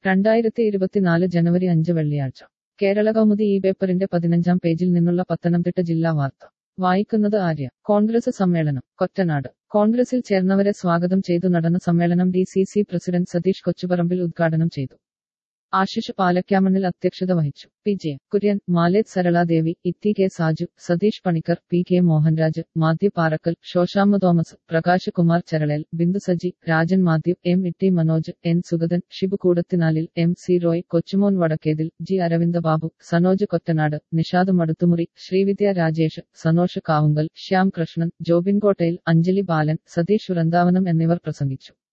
രണ്ടായിരത്തി ഇരുപത്തിനാല് ജനുവരി അഞ്ച് വെള്ളിയാഴ്ച കേരള കൗമുദി ഈ പേപ്പറിന്റെ പതിനഞ്ചാം പേജിൽ നിന്നുള്ള പത്തനംതിട്ട ജില്ലാ വാർത്ത വായിക്കുന്നത് ആര്യ കോൺഗ്രസ് സമ്മേളനം കൊറ്റനാട് കോൺഗ്രസിൽ ചേർന്നവരെ സ്വാഗതം ചെയ്തു നടന്ന സമ്മേളനം D C C president Satheesh Kochuparambil ഉദ്ഘാടനം ചെയ്തു ആശിഷ് പാലക്കാമണ്ണിൽ അധ്യക്ഷത വഹിച്ചു P J Kurian Maleth Saraladevi Itti K Saju Satheesh Panicker P K Mohanraj Mathew Parackal Shoshamma Thomas Prakash Kumar Charalel Bindu Saji Rajan Mathew M Itty Manoj N Sugathan Shibu Koodathinalil M C Roy Kochumon Vadakkethil G Aravinda Babu Sanoj Kottanad Nishad Maduthumuri Sreevidya Rajesh Sanosh Kavunkal Shyam Krishnan Jobin Kottayil Anjali ബാലൻ സതീഷ് വൃന്ദാവനം എന്നിവർ പ്രസംഗിച്ചു